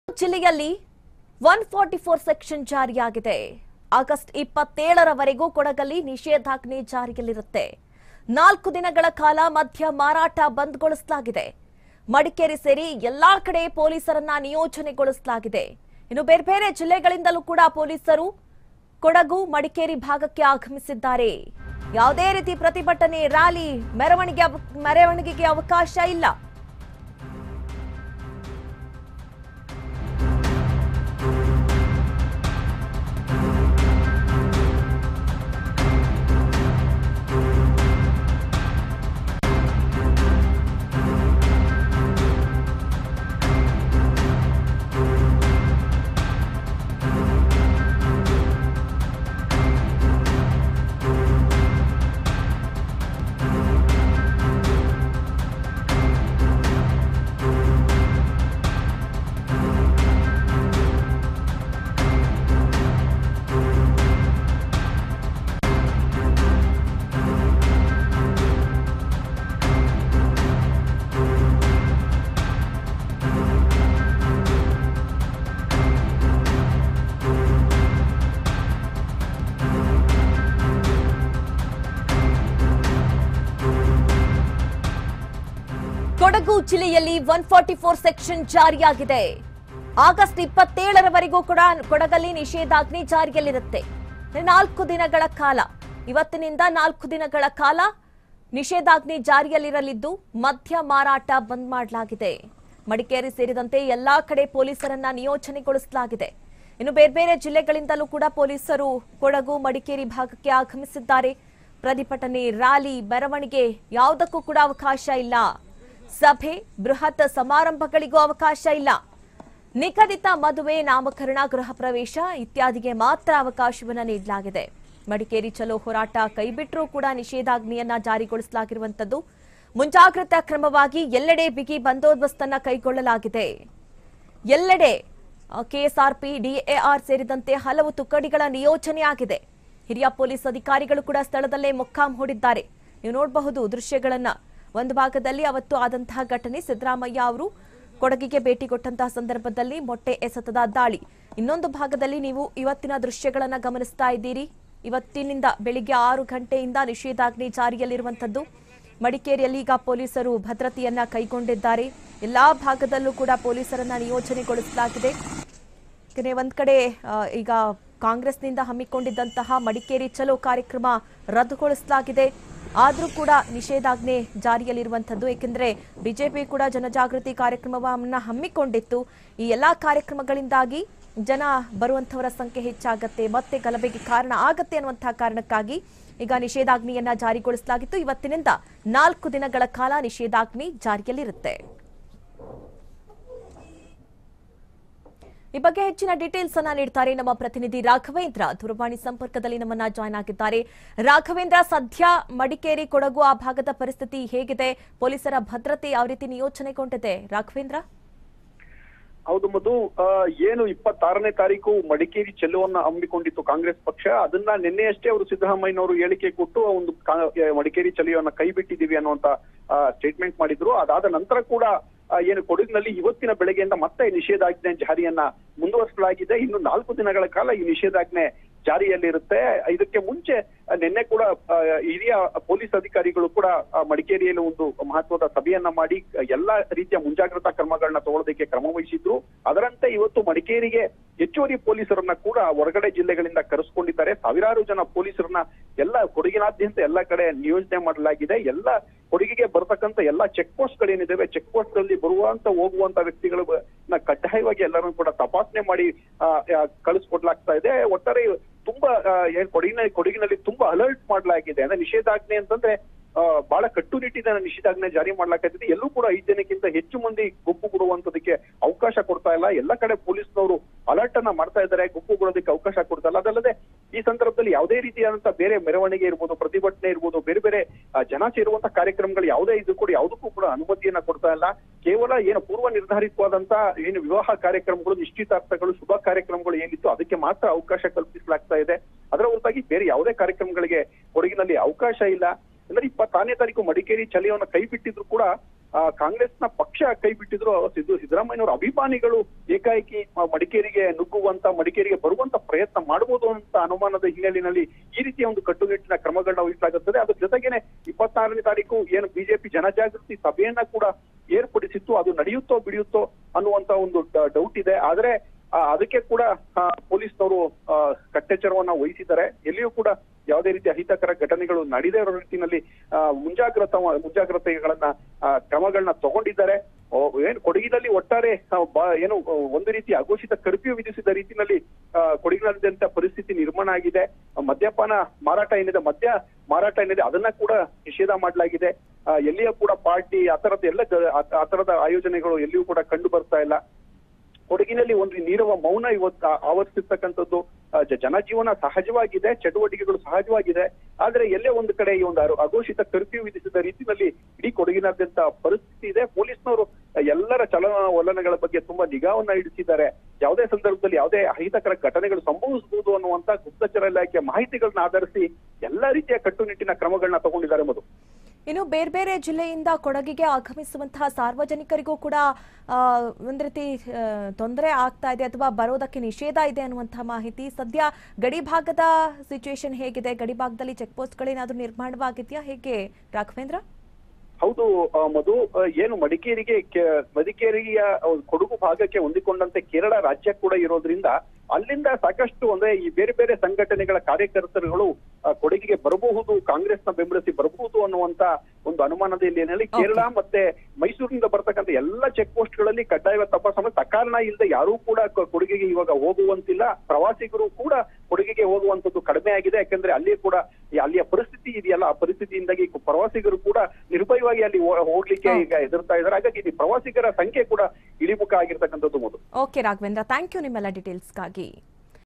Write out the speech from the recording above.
ಜಿಲ್ಲೆಯಲ್ಲಿ one forty four section ಜಾರಿಯಾಗಿದೆ August ಇಪ್ಪತ್ತೇಳರವರೆಗೂ ಕೊಡಗಲ್ಲಿ ನಿಷೇಧಾಜ್ಞೆ ಜಾರಿಯಲ್ಲಿರುತ್ತೆ ನಾಲ್ಕು ದಿನಗಳ ಕಾಲ ಮದ್ಯ ಮಾರಾಟ ಬಂದ್ಗೊಳಿಸಲಾಗಿದೆ ಮಡಿಕೇರಿ ಸೇರಿ ಎಲ್ಲಾ ಕಡೆ ಪೊಲೀಸರನ್ನ ನಿಯೋಜನೆಗೊಳಿಸಲಾಗಿದೆ ಇನ್ನು ಬೇರೆ ಬೇರೆ ಜಿಲ್ಲೆಗಳಿಂದಲೂ ಕೂಡ ಪೊಲೀಸರು ಕೊಡಗು ಮಡಿಕೇರಿ ಭಾಗಕ್ಕೆ ಆಗಮಿಸಿದ್ದಾರೆ ಯಾವುದೇ ರೀತಿ ಪ್ರತಿಭಟನೆ ರ್ಯಾಲಿ ಮೆರವಣಿಗೆ ಅವ- ಮೆರವಣಿಗೆಗೆ ಅವಕಾಶ ಇಲ್ಲ ಕೊಡಗು ಜಿಲ್ಲೆಯಲ್ಲಿ ಒನ್ ಫಾರ್ಟಿ ಫೋರ್ ಸೆಕ್ಷನ್ ಜಾರಿಯಾಗಿದೆ ಆಗಸ್ಟ್ ಇಪ್ಪತ್ತೇಳರವರೆಗೂ ಕೂಡ ಕೊಡಗಲ್ಲಿ ನಿಷೇಧಾಜ್ಞೆ ಜಾರಿಯಲ್ಲಿರುತ್ತೆ ನಾಲ್ಕು ದಿನಗಳ ಕಾಲ ಇವತ್ತಿನಿಂದ ನಾಲ್ಕು ದಿನಗಳ ಕಾಲ ನಿಷೇಧಾಜ್ಞೆ ಜಾರಿಯಲ್ಲಿರಲಿದ್ದು ಮದ್ಯ ಮಾರಾಟ ಬಂದ್ ಮಾಡಲಾಗಿದೆ ಮಡಿಕೇರಿ ಸೇರಿದಂತೆ ಎಲ್ಲಾ ಕಡೆ ಪೊಲೀಸರನ್ನ ನಿಯೋಜನೆಗೊಳಿಸಲಾಗಿದೆ ಇನ್ನು ಬೇರೆ ಬೇರೆ ಜಿಲ್ಲೆಗಳಿಂದಲೂ ಕೂಡ ಪೊಲೀಸರು ಕೊಡಗು ಮಡಿಕೇರಿ ಭಾಗಕ್ಕೆ ಆಗಮಿಸಿದ್ದಾರೆ ಪ್ರತಿಭಟನೆ ರ್ಯಾಲಿ ಮೆರವಣಿಗೆ ಯಾವುದಕ್ಕೂ ಕೂಡ ಅವಕಾಶ ಇಲ್ಲ ಸಭೆ ಬೃಹತ್ ಸಮಾರಂಭಗಳಿಗೂ ಅವಕಾಶ ಇಲ್ಲ ನಿಗದಿತ ಮದುವೆ ನಾಮಕರಣ ಗೃಹ ಪ್ರವೇಶ ಇತ್ಯಾದಿಗೆ ಮಾತ್ರ ಅವಕಾಶವನ್ನ ನೀಡಲಾಗಿದೆ ಮಡಿಕೇರಿ ಚಲೋ ಹೋರಾಟ ಕೈಬಿಟ್ಟರೂ ಕೂಡ ನಿಷೇಧಾಜ್ಞೆಯನ್ನ ಜಾರಿಗೊಳಿಸಲಾಗಿರುವಂತದ್ದು ಮುಂಜಾಗ್ರತಾ ಕ್ರಮವಾಗಿ ಎಲ್ಲೆಡೆ ಬಿಗಿ ಬಂದೋಬಸ್ತನ್ನ ಕೈಗೊಳ್ಳಲಾಗಿದೆ ಎಲ್ಲೆಡೆ ಕೆಎಸ್ಆರ್ಪಿ ಡಿಎಆರ್ ಸೇರಿದಂತೆ ಹಲವು ತುಕಡಿಗಳ ನಿಯೋಜನೆಯಾಗಿದೆ ಹಿರಿಯ ಪೊಲೀಸ್ ಅಧಿಕಾರಿಗಳು ಕೂಡ ಸ್ಥಳದಲ್ಲೇ ಮೊಕ್ಕಾಂ ಹೂಡಿದ್ದಾರೆ ನೀವು ನೋಡಬಹುದು ದೃಶ್ಯಗಳನ್ನ ಒಂದು ಭಾಗದಲ್ಲಿ ಅವತ್ತು ಆದಂತಹ ಘಟನೆ ಸಿದ್ದರಾಮಯ್ಯ ಅವರು ಕೊಡಗಿಗೆ ಭೇಟಿ ಕೊಟ್ಟಂತಹ ಸಂದರ್ಭದಲ್ಲಿ ಮೊಟ್ಟೆ ಎಸೆತದ ದಾಳಿ ಇನ್ನೊಂದು ಭಾಗದಲ್ಲಿ ನೀವು ಇವತ್ತಿನ ದೃಶ್ಯಗಳನ್ನ ಗಮನಿಸ್ತಾ ಇದ್ದೀರಿ ಇವತ್ತಿನಿಂದ ಬೆಳಿಗ್ಗೆ ಆರು ಗಂಟೆಯಿಂದ ನಿಷೇಧಾಜ್ಞೆ ಜಾರಿಯಲ್ಲಿರುವಂತದ್ದು ಮಡಿಕೇರಿಯಲ್ಲಿ ಈಗ ಪೊಲೀಸರು ಭದ್ರತೆಯನ್ನ ಕೈಗೊಂಡಿದ್ದಾರೆ ಎಲ್ಲಾ ಭಾಗದಲ್ಲೂ ಕೂಡ ಪೊಲೀಸರನ್ನ ನಿಯೋಜನೆಗೊಳಿಸಲಾಗಿದೆ ಯಾಕಂದ್ರೆ ಒಂದ್ ಕಡೆ ಆ, ಈಗ ಕಾಂಗ್ರೆಸ್ನಿಂದ ಹಮ್ಮಿಕೊಂಡಿದ್ದಂತಹ ಮಡಿಕೇರಿ ಚಲೋ ಕಾರ್ಯಕ್ರಮ ರದ್ದುಗೊಳಿಸಲಾಗಿದೆ ಆದ್ರೂ ಕೂಡ ನಿಷೇಧಾಜ್ಞೆ ಜಾರಿಯಲ್ಲಿರುವಂತದ್ದು ಏಕೆಂದ್ರೆ ಬಿಜೆಪಿ ಕೂಡ ಜನಜಾಗೃತಿ ಕಾರ್ಯಕ್ರಮವನ್ನ ಹಮ್ಮಿಕೊಂಡಿತ್ತು ಈ ಎಲ್ಲಾ ಕಾರ್ಯಕ್ರಮಗಳಿಂದಾಗಿ ಜನ ಬರುವಂತವರ ಸಂಖ್ಯೆ ಹೆಚ್ಚಾಗತ್ತೆ ಮತ್ತೆ ಗಲಭೆಗೆ ಕಾರಣ ಆಗತ್ತೆ ಅನ್ನುವಂತಹ ಕಾರಣಕ್ಕಾಗಿ ಈಗ ನಿಷೇಧಾಜ್ಞೆಯನ್ನ ಜಾರಿಗೊಳಿಸಲಾಗಿತ್ತು ಇವತ್ತಿನಿಂದ ನಾಲ್ಕು ದಿನಗಳ ಕಾಲ ನಿಷೇಧಾಜ್ಞೆ ಜಾರಿಯಲ್ಲಿರುತ್ತೆ ಈ ಬಗ್ಗೆ ಹೆಚ್ಚಿನ ಡೀಟೇಲ್ಸ್ ಅನ್ನ ನೀಡ್ತಾರೆ ನಮ್ಮ ಪ್ರತಿನಿಧಿ ರಾಘವೇಂದ್ರ ದೂರವಾಣಿ ಸಂಪರ್ಕದಲ್ಲಿ ನಮ್ಮನ್ನ ಜಾಯ್ನ್ ಆಗಿದ್ದಾರೆ ರಾಘವೇಂದ್ರ ಸದ್ಯ ಮಡಿಕೇರಿ ಕೊಡಗು ಆ ಭಾಗದ ಪರಿಸ್ಥಿತಿ ಹೇಗಿದೆ ಪೊಲೀಸರ ಭದ್ರತೆ ಯಾವ ರೀತಿ ನಿಯೋಜನೆಗೊಂಡಿದೆ ರಾಘವೇಂದ್ರ ಹೌದು ಮಧು ಆ, ಏನು ಇಪ್ಪತ್ತಾರನೇ ತಾರೀಕು ಮಡಿಕೇರಿ ಚೆಲ್ಲುವನ್ನ ಹಮ್ಮಿಕೊಂಡಿತ್ತು ಕಾಂಗ್ರೆಸ್ ಪಕ್ಷ ಅದನ್ನ ನಿನ್ನೆಯಷ್ಟೇ ಅವರು ಸಿದ್ದರಾಮಯ್ಯನವರು ಹೇಳಿಕೆ ಕೊಟ್ಟು ಒಂದು ಕಾ- ಆ, ಮಡಿಕೇರಿ ಚೆಲುವನ್ನ ಕೈ ಬಿಟ್ಟಿದೀವಿ ಅನ್ನುವಂತ ಸ್ಟೇಟ್ಮೆಂಟ್ ಮಾಡಿದ್ರು ಅದಾದ ನಂತರ ಕೂಡ ಆ, ಏನು ಕೊಡಗಿನಲ್ಲಿ ಇವತ್ತಿನ ಬೆಳಗ್ಗೆಯಿಂದ ಮತ್ತೆ ನಿಷೇಧಾಜ್ಞೆ ಜಾರಿಯನ್ನ ಮುಂದುವರಿಸಲಾಗಿದೆ ಇನ್ನು ನಾಲ್ಕು ದಿನಗಳ ಕಾಲ ಈ ನಿಷೇಧಾಜ್ಞೆ ಜಾರಿಯಲ್ಲಿರುತ್ತೆ ಇದಕ್ಕೆ ಮುಂಚೆ ಆ, ನಿನ್ನೆ ಕೂಡ ಆ, ಹಿರಿಯ ಪೊಲೀಸ್ ಅಧಿಕಾರಿಗಳು ಕೂಡ ಆ, ಮಡಿಕೇರಿಯಲ್ಲಿ ಒಂದು ಮಹತ್ವದ ಸಭೆಯನ್ನ ಮಾಡಿ ಆ, ಎಲ್ಲಾ ರೀತಿಯ ಮುಂಜಾಗ್ರತಾ ಕ್ರಮಗಳನ್ನ ತಗೊಳ್ಳೋದಕ್ಕೆ ಕ್ರಮ ವಹಿಸಿದ್ರು ಅದರಂತೆ ಇವತ್ತು ಮಡಿಕೇರಿಗೆ ಹೆಚ್ಚುವರಿ ಪೊಲೀಸರನ್ನ ಕೂಡ ಹೊರಗಡೆ ಜಿಲ್ಲೆಗಳಿಂದ ಕರೆಸ್ಕೊಂಡಿದ್ದಾರೆ ಸಾವಿರಾರು ಜನ ಪೊಲೀಸರನ್ನ ಎಲ್ಲ ಕೊಡಗಿನಾದ್ಯಂತ ಎಲ್ಲ ಕಡೆ ನಿಯೋಜನೆ ಮಾಡಲಾಗಿದೆ ಎಲ್ಲ ಕೊಡಗಿಗೆ ಬರ್ತಕ್ಕಂತ ಎಲ್ಲಾ ಚೆಕ್ ಪೋಸ್ಟ್ ಗಳೇನಿದಾವೆ ಚೆಕ್ ಪೋಸ್ಟ್ ಗಳಲ್ಲಿ ಬರುವಂತ ಹೋಗುವಂತ ವ್ಯಕ್ತಿಗಳನ್ನ ಕಡ್ಡಾಯವಾಗಿ ಎಲ್ಲರನ್ನು ಕೂಡ ತಪಾಸಣೆ ಮಾಡಿ ಆ, ಆ, ಕಳಿಸ್ಕೊಡ್ಲಾಗ್ತಾ ಇದೆ ಒಟ್ಟಾರೆ ತುಂಬಾ ಆ, ಏನ್ ಕೊಡಗಿನಲ್ಲಿ ಕೊಡಗಿನಲ್ಲಿ ತುಂಬಾ ಅಲರ್ಟ್ ಮಾಡಲಾಗಿದೆ ಅಂದ್ರೆ ನಿಷೇಧಾಜ್ಞೆ ಅಂತಂದ್ರೆ ಆ, ಬಹಳ ಕಟ್ಟುನಿಟ್ಟಿನ ನಿಷೇಧಾಜ್ಞೆ ಜಾರಿ ಮಾಡ್ಲಾಕತ್ತಿದೆ ಎಲ್ಲೂ ಕೂಡ ಐದು ಜನಕ್ಕಿಂತ ಹೆಚ್ಚು ಮಂದಿ ಗುಂಪು ಕೊಡುವಂತದಕ್ಕೆ ಅವಕಾಶ ಕೊಡ್ತಾ ಇಲ್ಲ ಎಲ್ಲ ಕಡೆ ಪೊಲೀಸ್ನವರು ಅಲರ್ಟ್ ಅನ್ನ ಮಾಡ್ತಾ ಇದ್ದಾರೆ ಗುಂಪು ಕೊಡೋದಕ್ಕೆ ಅವಕಾಶ ಕೊಡ್ತಾ ಇಲ್ಲ ಅದಲ್ಲದೆ ಈ ಸಂದರ್ಭದಲ್ಲಿ ಯಾವುದೇ ರೀತಿಯಾದಂತ ಬೇರೆ ಮೆರವಣಿಗೆ ಇರ್ಬೋದು ಪ್ರತಿಭಟನೆ ಇರ್ಬೋದು ಬೇರೆ ಬೇರೆ ಆ, ಜನ ಸೇರುವಂತ ಕಾರ್ಯಕ್ರಮಗಳು ಯಾವುದೇ ಇದು ಕೂಡ ಯಾವುದಕ್ಕೂ ಕೂಡ ಅನುಮತಿಯನ್ನ ಕೊಡ್ತಾ ಇಲ್ಲ ಕೇವಲ ಏನು ಪೂರ್ವ ನಿರ್ಧಾರಿತವಾದಂತ ಏನು ವಿವಾಹ ಕಾರ್ಯಕ್ರಮಗಳು ನಿಶ್ಚಿತಾರ್ಥಗಳು ಶುಭ ಕಾರ್ಯಕ್ರಮಗಳು ಏನಿತ್ತು ಅದಕ್ಕೆ ಮಾತ್ರ ಅವಕಾಶ ಕಲ್ಪಿಸಲಾಗ್ತಾ ಇದೆ ಅದರ ಹೊರತಾಗಿ ಬೇರೆ ಯಾವುದೇ ಕಾರ್ಯಕ್ರಮಗಳಿಗೆ ಕೊಡಗಿನಲ್ಲಿ ಅವಕಾಶ ಇಲ್ಲ ಅಂದ್ರೆ ಇಪ್ಪತ್ತಾರನೇ ತಾರೀಕು ಮಡಿಕೇರಿ ಚಳಿಯನ್ನ ಕೈ ಬಿಟ್ಟಿದ್ರು ಕೂಡ ಆ, ಕಾಂಗ್ರೆಸ್ನ ಪಕ್ಷ ಕೈ ಬಿಟ್ಟಿದ್ರು ಸಿದ್ದು ಸಿದ್ದರಾಮಯ್ಯನವರ ಅಭಿಮಾನಿಗಳು ಏಕಾಏಕಿ ಆ, ಮಡಿಕೇರಿಗೆ ನುಗ್ಗುವಂತ ಮಡಿಕೇರಿಗೆ ಬರುವಂತ ಪ್ರಯತ್ನ ಮಾಡಬಹುದು ಅಂತ ಅನುಮಾನದ ಹಿನ್ನೆಲೆಯಲ್ಲಿ ಈ ರೀತಿಯ ಒಂದು ಕಟ್ಟುನಿಟ್ಟಿನ ಕ್ರಮಗಳನ್ನ ವಹಿಸಲಾಗುತ್ತದೆ ಅದ್ರ ಜೊತೆಗೇನೆ ಇಪ್ಪತ್ತಾರನೇ ತಾರೀಕು ಏನು ಬಿಜೆಪಿ ಜನಜಾಗೃತಿ ಸಭೆಯನ್ನ ಕೂಡ ಏರ್ಪಡಿಸಿತ್ತು ಅದು ನಡೆಯುತ್ತೋ ಬಿಡಿಯುತ್ತೋ ಅನ್ನುವಂತ ಒಂದು ಡೌಟ್ ಇದೆ ಆದ್ರೆ ಆ, ಅದಕ್ಕೆ ಕೂಡ ಆ, ಪೊಲೀಸ್ನವರು ಆ, ಕಟ್ಟೆಚ್ಚರವನ್ನ ವಹಿಸಿದ್ದಾರೆ ಎಲ್ಲಿಯೂ ಕೂಡ ಯಾವುದೇ ರೀತಿಯ ಅಹಿತಕರ ಘಟನೆಗಳು ನಡೆದೇ ಇರೋ ರೀತಿಯಲ್ಲಿ ಆ, ಮುಂಜಾಗ್ರತಾ ಮುಂಜಾಗ್ರತೆಗಳನ್ನ ಆ, ಕ್ರಮಗಳನ್ನ ತಗೊಂಡಿದ್ದಾರೆ ಓ, ಏನು ಕೊಡಗಿನಲ್ಲಿ ಒಟ್ಟಾರೆ ಆ, ಬ- ಏನು ಆ, ಒಂದು ರೀತಿಯ ಅಘೋಷಿತ ಕರ್ಫ್ಯೂ ವಿಧಿಸಿದ ರೀತಿಯಲ್ಲಿ ಆ, ಕೊಡಗಿನಾದ್ಯಂತ ಪರಿಸ್ಥಿತಿ ನಿರ್ಮಾಣ ಆಗಿದೆ ಆ, ಮದ್ಯಪಾನ ಮಾರಾಟ ಏನಿದೆ ಮದ್ಯ ಮಾರಾಟ ಏನಿದೆ ಅದನ್ನ ಕೂಡ ನಿಷೇಧ ಮಾಡಲಾಗಿದೆ ಆ, ಎಲ್ಲಿಯೂ ಕೂಡ ಪಾರ್ಟಿ ಆ ತರದ ಎಲ್ಲ ಗ- ಆ- ಆ ತರದ ಆಯೋಜನೆಗಳು ಎಲ್ಲಿಯೂ ಕೂಡ ಕಂಡು ಬರ್ತಾ ಇಲ್ಲ ಕೊಡಗಿನಲ್ಲಿ ಒಂದು ನೀರವ ಮೌನ ಇವತ್ತು ಆ- ಆವರಿಸಿರ್ತಕ್ಕಂಥದ್ದು ಆ, ಜ- ಜನಜೀವನ ಸಹಜವಾಗಿದೆ ಚಟುವಟಿಕೆಗಳು ಸಹಜವಾಗಿದೆ ಆದ್ರೆ ಎಲ್ಲೇ ಒಂದು ಕಡೆ ಈ ಒಂದು ಅರು- ಅಘೋಷಿತ ಕರ್ಫ್ಯೂ ವಿಧಿಸಿದ ರೀತಿಯಲ್ಲಿ ಇಡೀ ಕೊಡಗಿನಾದ್ಯಂತ ಪರಿಸ್ಥಿತಿ ಇದೆ ಪೊಲೀಸ್ನವರು ಎಲ್ಲರ ಚಲನವಲನಗಳ ಬಗ್ಗೆ ತುಂಬಾ ನಿಗಾವನ್ನ ಇಡಿಸಿದ್ದಾರೆ ಯಾವುದೇ ಸಂದರ್ಭದಲ್ಲಿ ಯಾವುದೇ ಅಹಿತಕರ ಘಟನೆಗಳು ಸಂಭವಿಸಬಹುದು ಅನ್ನುವಂತ ಗುಪ್ತಚರ ಇಲಾಖೆಯ ಮಾಹಿತಿಗಳನ್ನ ಆಧರಿಸಿ ಎಲ್ಲಾ ರೀತಿಯ ಕಟ್ಟುನಿಟ್ಟಿನ ಕ್ರಮಗಳನ್ನ ತಗೊಂಡಿದ್ದಾರೆ ಮಧು ಇನ್ನು ಬೇರೆ ಬೇರೆ ಜಿಲ್ಲೆಯಿಂದ ಕೊಡಗಿಗೆ ಆಗಮಿಸುವಂತಹ ಸಾರ್ವಜನಿಕರಿಗೂ ಕೂಡ ಆ, ಒಂದ್ ರೀತಿ ಆ, ತೊಂದರೆ ಆಗ್ತಾ ಇದೆ ಅಥವಾ ಬರೋದಕ್ಕೆ ನಿಷೇಧ ಇದೆ ಅನ್ನುವಂತಹ ಮಾಹಿತಿ ಸದ್ಯ ಗಡಿ ಭಾಗದ ಸಿಚುವೇಶನ್ ಹೇಗಿದೆ ಗಡಿ ಭಾಗದಲ್ಲಿ ಚೆಕ್ ಪೋಸ್ಟ್ಗಳೇನಾದ್ರೂ ನಿರ್ಮಾಣವಾಗಿದೆಯಾ ಹೇಗೆ ರಾಘವೇಂದ್ರ ಹೌದು ಆ, ಮಧು ಆ, ಏನು ಮಡಿಕೇರಿಗೆ ಕೆ- ಮಡಿಕೇರಿಯ ಆ, ಕೊಡಗು ಭಾಗಕ್ಕೆ ಹೊಂದಿಕೊಂಡಂತೆ ಕೇರಳ ರಾಜ್ಯ ಕೂಡ ಇರೋದ್ರಿಂದ ಅಲ್ಲಿಂದ ಸಾಕಷ್ಟು ಅಂದ್ರೆ ಈ ಬೇರೆ ಬೇರೆ ಸಂಘಟನೆಗಳ ಕಾರ್ಯಕರ್ತರುಗಳು ಆ, ಕೊಡಗಿಗೆ ಬರಬಹುದು ಕಾಂಗ್ರೆಸ್ನ ಬೆಂಬಲಿಸಿ ಬರಬಹುದು ಅನ್ನುವಂತ ಒಂದು ಅನುಮಾನದ ಹಿನ್ನೆಲೆಯಲ್ಲಿ ಕೇರಳ ಮತ್ತೆ ಮೈಸೂರಿನಿಂದ ಬರ್ತಕ್ಕಂಥ ಎಲ್ಲ ಚೆಕ್ ಪೋಸ್ಟ್ ಗಳಲ್ಲಿ ಕಡ್ಡಾಯ ತಪಾಸಣೆ ಸಕಾರಣ ಇಲ್ಲದೆ ಯಾರೂ ಕೂಡ ಕ- ಕೊಡಗಿಗೆ ಇವಾಗ ಹೋಗುವಂತಿಲ್ಲ ಪ್ರವಾಸಿಗರು ಕೂಡ ಕೊಡಗಿಗೆ ಹೋಗುವಂತದ್ದು ಕಡಿಮೆ ಆಗಿದೆ ಯಾಕಂದ್ರೆ ಅಲ್ಲಿ ಕೂಡ ಈ ಅಲ್ಲಿಯ ಪರಿಸ್ಥಿತಿ ಇದೆಯಲ್ಲ ಆ ಪರಿಸ್ಥಿತಿಯಿಂದಾಗಿ ಕು- ಪ್ರವಾಸಿಗರು ಕೂಡ ನಿರ್ಭಯವಾಗಿ ಅಲ್ಲಿ ಹೋ- ಹೋಗ್ಲಿಕ್ಕೆ ಈಗ ಎದುರ್ತಾ ಇದ್ದಾರೆ ಹಾಗಾಗಿ ಇಲ್ಲಿ ಪ್ರವಾಸಿಗರ ಸಂಖ್ಯೆ ಕೂಡ ಇಳಿಮುಖ ಆಗಿರ್ತಕ್ಕಂಥದ್ದು ಮೊದಲು ಓಕೆ ರಾಘವೇಂದ್ರ ಥ್ಯಾಂಕ್ ಯು ನಿಮ್ಮೆಲ್ಲ ಡೀಟೇಲ್ಸ್ಗಾಗಿ